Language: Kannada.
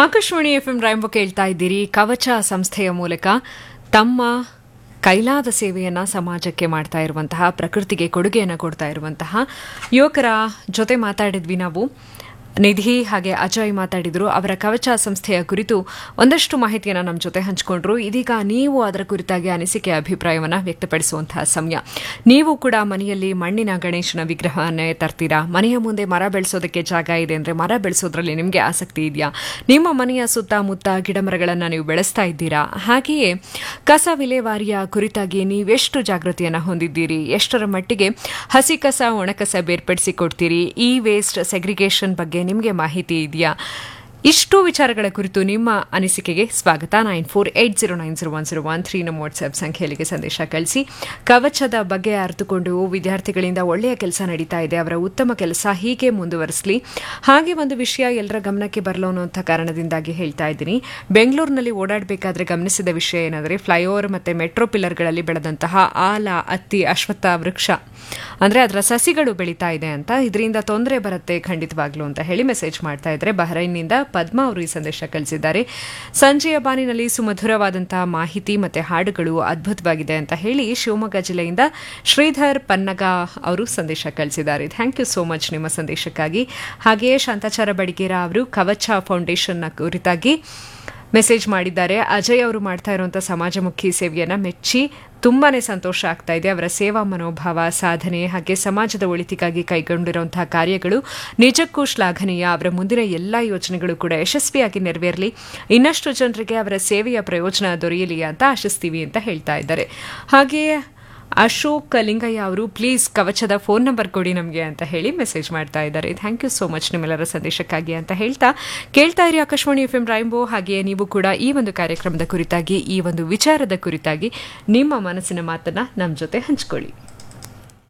ಆಕಾಶವಾಣಿ ಎಫ್ ಎಂ ರಾಯಂಬ ಕೇಳ್ತಾ ಇದ್ದೀರಿ ಕವಚ ಸಂಸ್ಥೆಯ ಮೂಲಕ ತಮ್ಮ ಕೈಲಾದ ಸೇವೆಯನ್ನ ಸಮಾಜಕ್ಕೆ ಮಾಡ್ತಾ ಇರುವಂತಹ ಪ್ರಕೃತಿಗೆ ಕೊಡುಗೆಯನ್ನು ಕೊಡ್ತಾ ಇರುವಂತಹ ಯುವಕರ ಜೊತೆ ಮಾತಾಡಿದ್ವಿ ನಾವು ನಿಧಿ ಹಾಗೆ ಅಜಯ್ ಮಾತಾಡಿದ್ರು ಅವರ ಕವಚ ಸಂಸ್ಥೆಯ ಕುರಿತು ಒಂದಷ್ಟು ಮಾಹಿತಿಯನ್ನು ನಮ್ಮ ಜೊತೆ ಹಂಚಿಕೊಂಡ್ರು ಇದೀಗ ನೀವು ಅದರ ಕುರಿತಾಗಿ ಅನಿಸಿಕೆ ಅಭಿಪ್ರಾಯವನ್ನು ವ್ಯಕ್ತಪಡಿಸುವಂತಹ ಸಮಯ ನೀವು ಕೂಡ ಮನೆಯಲ್ಲಿ ಮಣ್ಣಿನ ಗಣೇಶನ ವಿಗ್ರಹವನ್ನೇ ತರ್ತೀರಾ ಮನೆಯ ಮುಂದೆ ಮರ ಬೆಳೆಸೋದಕ್ಕೆ ಜಾಗ ಇದೆ ಅಂದರೆ ಮರ ಬೆಳೆಸೋದ್ರಲ್ಲಿ ನಿಮಗೆ ಆಸಕ್ತಿ ಇದೆಯಾ ನಿಮ್ಮ ಮನೆಯ ಸುತ್ತಮುತ್ತ ಗಿಡಮರಗಳನ್ನು ನೀವು ಬೆಳೆಸ್ತಾ ಇದ್ದೀರಾ ಹಾಗೆಯೇ ಕಸ ವಿಲೇವಾರಿಯ ಕುರಿತಾಗಿ ನೀವೆಷ್ಟು ಜಾಗೃತಿಯನ್ನು ಹೊಂದಿದ್ದೀರಿ ಎಷ್ಟರ ಮಟ್ಟಿಗೆ ಹಸಿ ಕಸ ಒಣಕಸ ಬೇರ್ಪಡಿಸಿ ಕೊಡ್ತೀರಿ ಈ ವೇಸ್ಟ್ ಸೆಗ್ರಿಗೇಷನ್ ಬಗ್ಗೆ ನಿಮಗೆ ಮಾಹಿತಿ ಇದೆಯಾ ಇಷ್ಟು ವಿಚಾರಗಳ ಕುರಿತು ನಿಮ್ಮ ಅನಿಸಿಕೆಗೆ ಸ್ವಾಗತ nine four eight zero nine zero one zero one three ನಮ್ಮ ವಾಟ್ಸ್ಆಪ್ ಸಂಖ್ಯೆಯಲ್ಲಿಗೆ ಸಂದೇಶ ಕಳಿಸಿ ಕವಚದ ಬಗ್ಗೆ ಅರಿತುಕೊಂಡು ವಿದ್ಯಾರ್ಥಿಗಳಿಂದ ಒಳ್ಳೆಯ ಕೆಲಸ ನಡೀತಾ ಇದೆ ಅವರ ಉತ್ತಮ ಕೆಲಸ ಹೀಗೆ ಮುಂದುವರಿಸಲಿ ಹಾಗೆ ಒಂದು ವಿಷಯ ಎಲ್ಲರ ಗಮನಕ್ಕೆ ಬರಲು ಅನ್ನುವಂಥ ಕಾರಣದಿಂದಾಗಿ ಹೇಳ್ತಾ ಇದ್ದೀನಿ ಬೆಂಗಳೂರಿನಲ್ಲಿ ಓಡಾಡಬೇಕಾದ್ರೆ ಗಮನಿಸಿದ ವಿಷಯ ಏನಂದರೆ ಫ್ಲೈಓವರ್ ಮತ್ತು ಮೆಟ್ರೋ ಪಿಲ್ಲರ್ಗಳಲ್ಲಿ ಬೆಳೆದಂತಹ ಆಲ ಹತ್ತಿ ಅಶ್ವತ್ಥ ವೃಕ್ಷ ಅಂದರೆ ಅದರ ಸಸಿಗಳು ಬೆಳೀತಾ ಇದೆ ಅಂತ ಇದರಿಂದ ತೊಂದರೆ ಬರುತ್ತೆ ಖಂಡಿತವಾಗ್ಲೂ ಅಂತ ಹೇಳಿ ಮೆಸೇಜ್ ಮಾಡ್ತಾ ಇದ್ದಾರೆ ಬಹರೈನ್ನಿಂದ ಪದ್ಮಾ ಅವರು ಈ ಸಂದೇಶ ಕಳಿಸಿದ್ದಾರೆ ಸಂಜೆಯ ಬಾನಿನಲ್ಲಿ ಸುಮಧುರವಾದಂತಹ ಮಾಹಿತಿ ಮತ್ತು ಹಾಡುಗಳು ಅದ್ಭುತವಾಗಿದೆ ಅಂತ ಹೇಳಿ ಶಿವಮೊಗ್ಗ ಜಿಲ್ಲೆಯಿಂದ ಶ್ರೀಧರ್ ಪನ್ನಗ ಅವರು ಸಂದೇಶ ಕಳಿಸಿದ್ದಾರೆ ಥ್ಯಾಂಕ್ ಯು ಸೋ ಮಚ್ ನಿಮ್ಮ ಸಂದೇಶಕ್ಕಾಗಿ ಹಾಗೆಯೇ ಶಾಂತಾಚಾರ ಬಡಿಗೇರ ಅವರು ಕವಚ ಫೌಂಡೇಶನ್ನ ಕುರಿತಾಗಿ ಮೆಸೇಜ್ ಮಾಡಿದ್ದಾರೆ ಅಜಯ್ ಅವರು ಮಾಡ್ತಾ ಇರುವಂಥ ಸಮಾಜಮುಖಿ ಸೇವೆಯನ್ನು ಮೆಚ್ಚಿ ತುಂಬಾನೇ ಸಂತೋಷ ಆಗ್ತಾ ಇದೆ ಅವರ ಸೇವಾ ಮನೋಭಾವ ಸಾಧನೆ ಹಾಗೆ ಸಮಾಜದ ಒಳಿತಿಗಾಗಿ ಕೈಗೊಂಡಿರುವಂತಹ ಕಾರ್ಯಗಳು ನಿಜಕ್ಕೂ ಶ್ಲಾಘನೀಯ ಅವರ ಮುಂದಿನ ಎಲ್ಲ ಯೋಜನೆಗಳು ಕೂಡ ಯಶಸ್ವಿಯಾಗಿ ನೆರವೇರಲಿ ಇನ್ನಷ್ಟು ಜನರಿಗೆ ಅವರ ಸೇವೆಯ ಪ್ರಯೋಜನ ದೊರೆಯಲಿ ಅಂತ ಆಶಿಸ್ತೀವಿ ಅಂತ ಹೇಳ್ತಾ ಇದ್ದಾರೆ ಹಾಗೆಯೇ ಅಶೋಕ್ ಲಿಂಗಯ್ಯ ಅವರು ಪ್ಲೀಸ್ ಕವಚದ ಫೋನ್ ನಂಬರ್ ಕೊಡಿ ನಮಗೆ ಅಂತ ಹೇಳಿ ಮೆಸೇಜ್ ಮಾಡ್ತಾ ಇದ್ದಾರೆ ಥ್ಯಾಂಕ್ ಯು ಸೋ ಮಚ್ ನಿಮ್ಮೆಲ್ಲರ ಸಂದೇಶಕ್ಕಾಗಿ ಅಂತ ಹೇಳ್ತಾ ಕೇಳ್ತಾ ಇರಿ ಆಕಾಶವಾಣಿ ಎಫ್ ಎಂ ರೈಂಬೋ ಹಾಗೆಯೇ ನೀವು ಕೂಡ ಈ ಒಂದು ಕಾರ್ಯಕ್ರಮದ ಕುರಿತಾಗಿ ಈ ಒಂದು ವಿಚಾರದ ಕುರಿತಾಗಿ ನಿಮ್ಮ ಮನಸ್ಸಿನ ಮಾತನ್ನ ನಮ್ಮ ಜೊತೆ ಹಂಚ್ಕೊಳ್ಳಿ